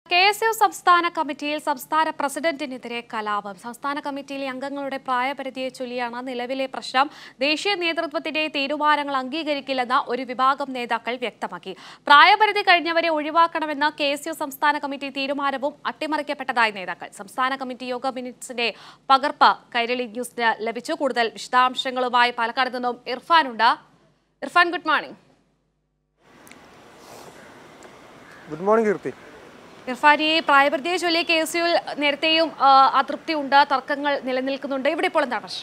K S U സംസ്ഥാന കമ്മിറ്റിയിൽ സംസ്ഥാന പ്രസിഡന്റിനെതിരെ കലാപം സംസ്ഥാന കമ്മിറ്റിയിലെ അംഗങ്ങളുടെ പ്രായപരിധിയെ ചൊല്ലിയാണ് നിലവിലെ പ്രശ്നം ദേശീയ നേതൃത്വത്തിന്റെ തീരുമാനങ്ങൾ അംഗീകരിക്കില്ലെന്ന് ഒരു വിഭാഗം നേതാക്കൾ വ്യക്തമാക്കി പ്രായപരിധി കഴിഞ്ഞവരെ ഒഴിവാക്കണമെന്ന കെ എസ് യു സംസ്ഥാന കമ്മിറ്റി തീരുമാനവും അട്ടിമറിക്കപ്പെട്ടതായി നേതാക്കൾ സംസ്ഥാന കമ്മിറ്റി യോഗ മിനിറ്റ്സിന്റെ പകർപ്പ് കൈരളി ന്യൂസിന് ലഭിച്ചു കൂടുതൽ വിശദാംശങ്ങളുമായി പാലക്കാട് നിന്നും ഇർഫാനുണ്ട് Irfan good morning good morning Keerthi Irfan ഈ പ്രായപരിധിയെ ചൊല്ലി കെ എസ് യുവിൽ നേരത്തെയും ആ, അതൃപ്തിയുണ്ട് തർക്കങ്ങൾ നിലനിൽക്കുന്നുണ്ട് ഇവിടെ ഇപ്പോൾ എന്താണ് പ്രശ്നം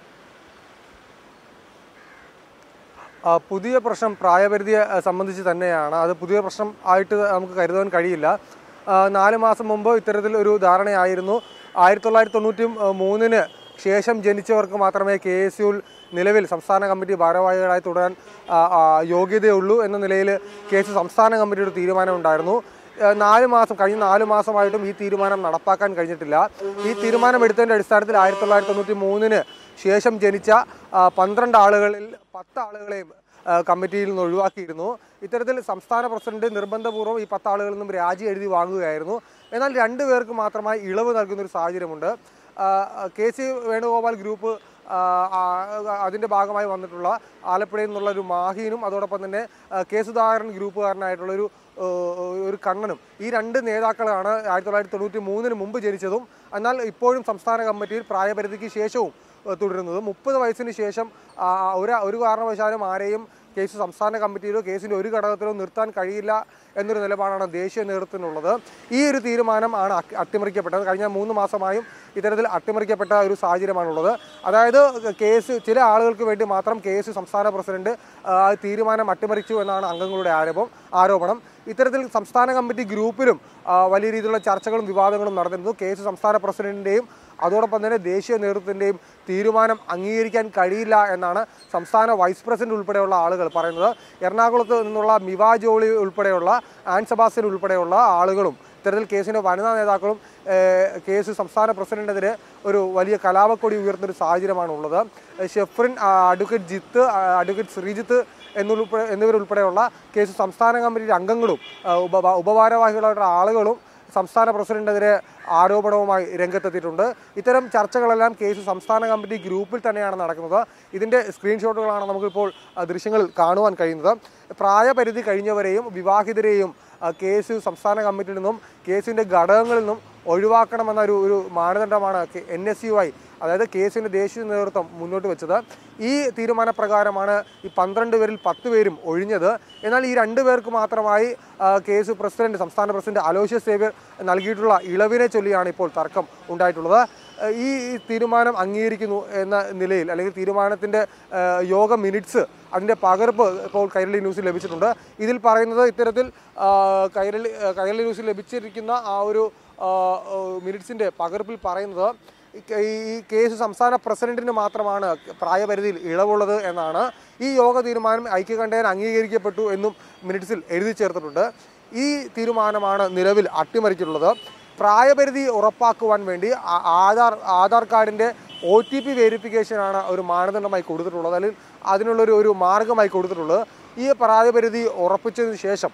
ആ, പുതിയ പ്രശ്നം പ്രായപരിധിയെ ആ, സംബന്ധിച്ച് തന്നെയാണ് അത് പുതിയ പ്രശ്നം ആയിട്ട് നമുക്ക് കരുതാൻ കഴിയില്ല ആ, നാല് മാസം മുമ്പ് ഇത്തരത്തിൽ ഒരു ധാരണയായിരുന്നു ആയിരത്തി തൊള്ളായിരത്തി തൊണ്ണൂറ്റി മൂന്നിന് ശേഷം ജനിച്ചവർക്ക് മാത്രമേ കെ എസ് യുവിൽ നിലവിൽ സംസ്ഥാന കമ്മിറ്റി ഭാരവാഹികളായി തുടരാൻ ആ, ആ, യോഗ്യതയുള്ളൂ എന്ന നിലയിൽ കെ എസ് യു സംസ്ഥാന കമ്മിറ്റിയുടെ തീരുമാനമുണ്ടായിരുന്നു ആ, നാല് മാസം കഴിഞ്ഞ നാല് മാസമായിട്ടും ഈ തീരുമാനം നടപ്പാക്കാൻ കഴിഞ്ഞിട്ടില്ല ഈ തീരുമാനം എടുത്തതിൻ്റെ അടിസ്ഥാനത്തിൽ ആയിരത്തി തൊള്ളായിരത്തി തൊണ്ണൂറ്റി മൂന്നിന് ശേഷം ജനിച്ച ആ, പന്ത്രണ്ട് ആളുകളിൽ പത്ത് ആളുകളെയും ആ, കമ്മിറ്റിയിൽ നിന്ന് ഒഴിവാക്കിയിരുന്നു ഇത്തരത്തിൽ സംസ്ഥാന പ്രസിഡന്റ് നിർബന്ധപൂർവ്വം ഈ പത്ത് ആളുകളിൽ നിന്നും രാജി എഴുതി വാങ്ങുകയായിരുന്നു എന്നാൽ രണ്ടു പേർക്ക് മാത്രമായി ഇളവ് നൽകുന്ന ഒരു സാഹചര്യമുണ്ട് ആ, കെ സി വേണുഗോപാൽ ഗ്രൂപ്പ് ആ, ആ, അതിൻ്റെ ഭാഗമായി വന്നിട്ടുള്ള ആലപ്പുഴയിൽ നിന്നുള്ള ഒരു മാഹീനും അതോടൊപ്പം തന്നെ ആ, കെ സുധാകരൻ ഗ്രൂപ്പുകാരനായിട്ടുള്ള ഒരു ഏ, ഒരു കണ്ണനും ഈ രണ്ട് നേതാക്കളാണ് ആയിരത്തി തൊള്ളായിരത്തി തൊണ്ണൂറ്റി മൂന്നിന് മുമ്പ് ജനിച്ചതും എന്നാൽ ഇപ്പോഴും സംസ്ഥാന കമ്മിറ്റിയിൽ പ്രായപരിധിക്ക് ശേഷവും ഏ, തുടരുന്നത് മുപ്പത് വയസ്സിന് ശേഷം ആ, ഒരു ഒരു കാരണവശാലും ആരെയും കേസ് സംസ്ഥാന കമ്മിറ്റിയിലോ കേസിൻ്റെ ഒരു ഘടകത്തിലോ നിർത്താൻ കഴിയില്ല എന്നൊരു നിലപാടാണ് ദേശീയ നേതൃത്വത്തിനുള്ളത് ഈ ഒരു തീരുമാനം ആണ് അട്ടി- അട്ടിമറിക്കപ്പെട്ടത് കഴിഞ്ഞ മൂന്ന് മാസമായും ഇത്തരത്തിൽ അട്ടിമറിക്കപ്പെട്ട ഒരു സാഹചര്യമാണുള്ളത് അതായത് കേസ് ചില ആളുകൾക്ക് വേണ്ടി മാത്രം കേസ് സംസ്ഥാന പ്രസിഡന്റ് ആ, തീരുമാനം അട്ടിമറിച്ചു എന്നാണ് അംഗങ്ങളുടെ ആരോപം ആരോപണം ഇത്തരത്തിൽ സംസ്ഥാന കമ്മിറ്റി ഗ്രൂപ്പിലും ആ, വലിയ രീതിയിലുള്ള ചർച്ചകളും വിവാദങ്ങളും നടന്നിരുന്നു കേസ് സംസ്ഥാന പ്രസിഡന്റിന്റെയും അതോടൊപ്പം തന്നെ ദേശീയ നേതൃത്വത്തിന്റെയും തീരുമാനം അംഗീകരിക്കാൻ കഴിയില്ല എന്നാണ് സംസ്ഥാന വൈസ് പ്രസിഡന്റ് ഉൾപ്പെടെയുള്ള ആളുകൾ പറയുന്നത് എറണാകുളത്ത് നിന്നുള്ള മിവാ ജോളി ഉൾപ്പെടെയുള്ള ആൻ സെബാസ്റ്റ്യൻ ഉൾപ്പെടെയുള്ള ആളുകളും ഇത്തരത്തിൽ കേസിന്റെ വനിതാ നേതാക്കളും ഏഹ്, കേസ് സംസ്ഥാന പ്രസിഡന്റിനെതിരെ ഒരു വലിയ കലാപക്കൊടി ഉയർത്തുന്ന ഒരു സാഹചര്യമാണ് ഉള്ളത് ഷെഫ്രിൻ ആ, അഡ്വക്കേറ്റ് ജിത്ത് ആ, അഡ്വക്കേറ്റ് ശ്രീജിത്ത് എന്നുൾപ്പെടെ എന്നിവരുൾപ്പെടെയുള്ള കേസ് സംസ്ഥാന കമ്മിറ്റിയുടെ അംഗങ്ങളും ആ, ഉപ ഉപഭാരവാഹികളായിട്ടുള്ള ആളുകളും സംസ്ഥാന പ്രസിഡന്റിനെതിരെ ആരോപണവുമായി രംഗത്തെത്തിയിട്ടുണ്ട് ഇത്തരം ചർച്ചകളെല്ലാം കേസ് സംസ്ഥാന കമ്മിറ്റി ഗ്രൂപ്പിൽ തന്നെയാണ് നടക്കുന്നത് ഇതിന്റെ സ്ക്രീൻഷോട്ടുകളാണ് നമുക്കിപ്പോൾ ആ, ദൃശ്യങ്ങളിൽ കാണുവാൻ കഴിയുന്നത് പ്രായപരിധി കഴിഞ്ഞവരെയും വിവാഹിതരെയും ആ, കേസ് സംസ്ഥാന കമ്മിറ്റിയിൽ നിന്നും കേസിന്റെ ഘടകങ്ങളിൽ നിന്നും ഒഴിവാക്കണമെന്ന ഒരു ഒരു മാനദണ്ഡമാണ് എൻ എസ് യു ഐ അതായത് കേസിന്റെ ദേശീയ നേതൃത്വം മുന്നോട്ട് വെച്ചത് ഈ തീരുമാനപ്രകാരമാണ് ഈ പന്ത്രണ്ട് പേരിൽ പത്ത് പേരും ഒഴിഞ്ഞത് എന്നാൽ ഈ രണ്ട് പേർക്ക് മാത്രമായി ആ, കേസ് പ്രസിഡന്റ് സംസ്ഥാന പ്രസിഡന്റ് അലോഷ്യസ് സേവ്യർ നൽകിയിട്ടുള്ള ഇളവിനെ ചൊല്ലിയാണ് ഇപ്പോൾ തർക്കം ഉണ്ടായിട്ടുള്ളത് ആ, ഈ ഈ തീരുമാനം അംഗീകരിക്കുന്നു എന്ന നിലയിൽ അല്ലെങ്കിൽ തീരുമാനത്തിന്റെ ആ, യോഗ മിനിറ്റ്സ് അതിന്റെ പകർപ്പ് ഇപ്പോൾ കൈരളി ന്യൂസിൽ ലഭിച്ചിട്ടുണ്ട് ഇതിൽ പറയുന്നത് ഇത്തരത്തിൽ ആ, കൈരളി ആ, കൈരളി ന്യൂസിൽ ലഭിച്ചിരിക്കുന്ന ആ ഒരു ആ, ആ, മിനിറ്റ്സിന്റെ പകർപ്പിൽ പറയുന്നത് ഈ കേ- ഈ കേസ് സംസ്ഥാന പ്രസിഡന്റിന് മാത്രമാണ് പ്രായപരിധിയിൽ ഇളവുള്ളത് എന്നാണ് ഈ യോഗ തീരുമാനം ഐക്യകണ്ഠേന അംഗീകരിക്കപ്പെട്ടു എന്നും മിനിറ്റ്സിൽ എഴുതി ചേർത്തിട്ടുണ്ട് ഈ തീരുമാനമാണ് നിലവിൽ അട്ടിമറിച്ചിട്ടുള്ളത് പ്രായപരിധി ഉറപ്പാക്കുവാൻ വേണ്ടി ആ- ആധാർ ആധാർ കാർഡിന്റെ ഒ ടി പി വെരിഫിക്കേഷനാണ് ഒരു മാനദണ്ഡമായി കൊടുത്തിട്ടുള്ളത് അല്ലെങ്കിൽ അതിനുള്ളൊരു ഒരു മാർഗമായി കൊടുത്തിട്ടുള്ളത് ഈ പ്രായപരിധി ഉറപ്പിച്ചതിന് ശേഷം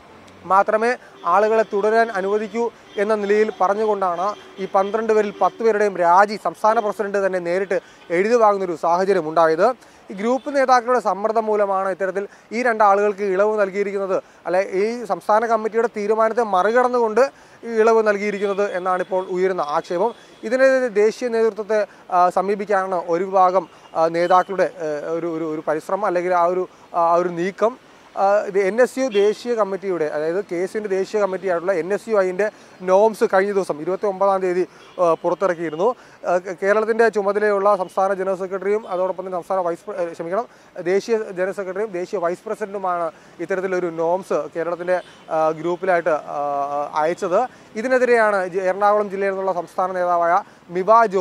മാത്രമേ ആളുകളെ തുടരാൻ അനുവദിക്കൂ എന്ന നിലയിൽ പറഞ്ഞുകൊണ്ടാണ് ഈ പന്ത്രണ്ട് പേരിൽ പത്ത് പേരുടെയും രാജി സംസ്ഥാന പ്രസിഡന്റ് തന്നെ നേരിട്ട് എഴുതി വാങ്ങുന്നൊരു സാഹചര്യം ഉണ്ടായത് ഈ ഗ്രൂപ്പ് നേതാക്കളുടെ സമ്മർദ്ദം മൂലമാണ് ഇത്തരത്തിൽ ഈ രണ്ടാളുകൾക്ക് ഇളവ് നൽകിയിരിക്കുന്നത് അല്ലെ ഈ സംസ്ഥാന കമ്മിറ്റിയുടെ തീരുമാനത്തെ മറികടന്നുകൊണ്ട് ഈ ഇളവ് നൽകിയിരിക്കുന്നത് എന്നാണ് ഇപ്പോൾ ഉയരുന്ന ആക്ഷേപം ഇതിനെതിരെ ദേശീയ നേതൃത്വത്തെ ആ, സമീപിക്കാനാണ് ഒരു വിഭാഗം ആ, നേതാക്കളുടെ ആ, ഒരു ഒരു ഒരു പരിശ്രമം അല്ലെങ്കിൽ ആ ഒരു ആ ഒരു നീക്കം ആ, ഇത് എൻ എസ് യു ദേശീയ കമ്മിറ്റിയുടെ അതായത് കേസിൻ്റെ ദേശീയ കമ്മിറ്റിയായിട്ടുള്ള എൻ എസ് യു ഐൻ്റെ നോംസ് കഴിഞ്ഞ ദിവസം ഇരുപത്തി ഒമ്പതാം തീയതി ആ, പുറത്തിറക്കിയിരുന്നു ആ, കേ- കേരളത്തിൻ്റെ ചുമതലയുള്ള സംസ്ഥാന ജനറൽ സെക്രട്ടറിയും അതോടൊപ്പം തന്നെ സംസ്ഥാന വൈസ് പ്ര- ഏ, ക്ഷമിക്കണം ദേശീയ ജനറൽ സെക്രട്ടറിയും ദേശീയ വൈസ് പ്രസിഡന്റുമാണ് ഇത്തരത്തിലൊരു നോംസ് കേരളത്തിൻ്റെ ആ, ഗ്രൂപ്പിലായിട്ട് ആ, അയച്ചത് ഇതിനെതിരെയാണ് ജി- എറണാകുളം ജില്ലയിൽ നിന്നുള്ള സംസ്ഥാന നേതാവായ മിബ ജോളി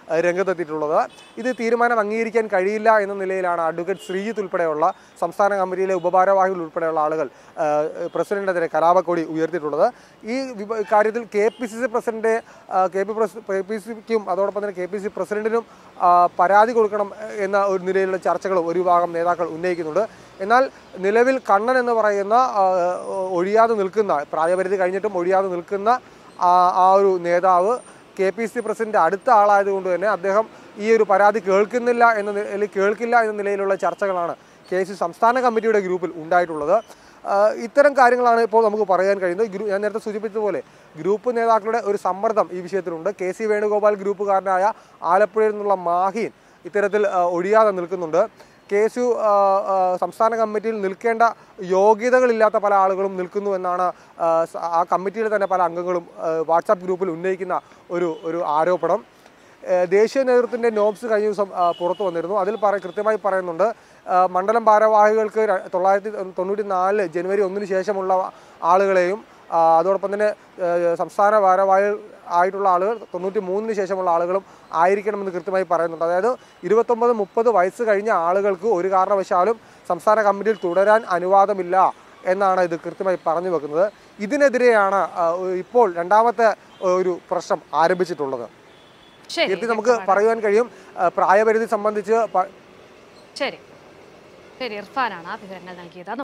ആ, രംഗത്തെത്തിയിട്ടുള്ളത് ഇത് തീരുമാനം അംഗീകരിക്കാൻ കഴിയില്ല എന്ന നിലയിലാണ് അഡ്വക്കേറ്റ് ശ്രീജിത്ത് ഉൾപ്പെടെയുള്ള സംസ്ഥാന കമ്മിറ്റിയിലെ ഉപഭാരവാഹികൾ ഉൾപ്പെടെയുള്ള ആളുകൾ ആ, പ്രസിഡന്റിനെതിരെ കലാപക്കൊടി ഉയർത്തിയിട്ടുള്ളത് ഈ വിഭ- കാര്യത്തിൽ K P C C president K P K P സിക്കും അതോടൊപ്പം തന്നെ കെ പി സി പ്രസിഡന്റിനും ആ, പരാതി കൊടുക്കണം എന്ന ഒരു നിലയിലുള്ള ചർച്ചകളും ഒരു വിഭാഗം നേതാക്കൾ ഉന്നയിക്കുന്നുണ്ട് എന്നാൽ നിലവിൽ കണ്ണൻ എന്ന് പറയുന്ന ആ, ഒഴിയാതെ നിൽക്കുന്ന പ്രായപരിധി കഴിഞ്ഞിട്ടും ഒഴിയാതെ നിൽക്കുന്ന ആ ആ ഒരു നേതാവ് കെ പി സി പ്രസിഡന്റ് അടുത്ത ആളായതുകൊണ്ട് തന്നെ അദ്ദേഹം ഈ ഒരു പരാതി കേൾക്കുന്നില്ല എന്ന നി- അല്ലെങ്കിൽ കേൾക്കില്ല എന്ന നിലയിലുള്ള ചർച്ചകളാണ് കെ സി സംസ്ഥാന കമ്മിറ്റിയുടെ ഗ്രൂപ്പിൽ ഉണ്ടായിട്ടുള്ളത് ആ, ഇത്തരം കാര്യങ്ങളാണ് ഇപ്പോൾ നമുക്ക് പറയാൻ കഴിയുന്നത് ഗ്രൂ ഞാൻ നേരത്തെ സൂചിപ്പിച്ചതുപോലെ ഗ്രൂപ്പ് നേതാക്കളുടെ ഒരു സമ്മർദ്ദം ഈ വിഷയത്തിലുണ്ട് കെ സി വേണുഗോപാൽ ഗ്രൂപ്പുകാരനായ ആലപ്പുഴയിൽ നിന്നുള്ള മാഹീൻ ഇത്തരത്തിൽ ആ, ഒഴിയാതെ നിൽക്കുന്നുണ്ട് കെ എസ് യു ആ, ആ, സംസ്ഥാന കമ്മിറ്റിയിൽ നിൽക്കേണ്ട യോഗ്യതകളില്ലാത്ത പല ആളുകളും നിൽക്കുന്നു എന്നാണ് ആ, സ- ആ കമ്മിറ്റിയിലെ തന്നെ പല അംഗങ്ങളും ആ, വാട്സാപ്പ് ഗ്രൂപ്പിൽ ഉന്നയിക്കുന്ന ഒരു ഒരു ആരോപണം ഏ, ദേശീയ നേതൃത്വത്തിന്റെ നോബ്സ് കഴിഞ്ഞ ദിവസം ആ, പുറത്തു വന്നിരുന്നു അതിൽ പറ കൃത്യമായി പറയുന്നുണ്ട് ആ, മണ്ഡലം ഭാരവാഹികൾക്ക് ര- തൊള്ളായിരത്തി തൊണ്ണൂറ്റി നാല് ജനുവരി ഒന്നിന് ശേഷമുള്ള ആളുകളെയും ആ, അതോടൊപ്പം തന്നെ ഏ, സംസ്ഥാന ഭാരവാഹികൾ ആയിട്ടുള്ള ആളുകൾ തൊണ്ണൂറ്റി മൂന്നിന് ശേഷമുള്ള ആളുകളും ആയിരിക്കണമെന്ന് കൃത്യമായി പറയുന്നുണ്ട് അതായത് ഇരുപത്തൊമ്പത് മുപ്പത് വയസ്സ് കഴിഞ്ഞ ആളുകൾക്ക് ഒരു കാരണവശാലും സംസ്ഥാന കമ്മിറ്റിയിൽ തുടരാൻ അനുവാദമില്ല എന്നാണ് ഇത് കൃത്യമായി പറഞ്ഞു വെക്കുന്നത് ഇതിനെതിരെയാണ് ആ, ഇപ്പോൾ രണ്ടാമത്തെ ഒരു പ്രശ്നം ആരംഭിച്ചിട്ടുള്ളത് ശരി കീർത്തി നമുക്ക് പറയുവാൻ കഴിയും ആ, പ്രായപരിധി സംബന്ധിച്ച് പ- ശരി ശരി ഇർഫാനാണ് ആ വിവരങ്ങൾ നൽകിയത്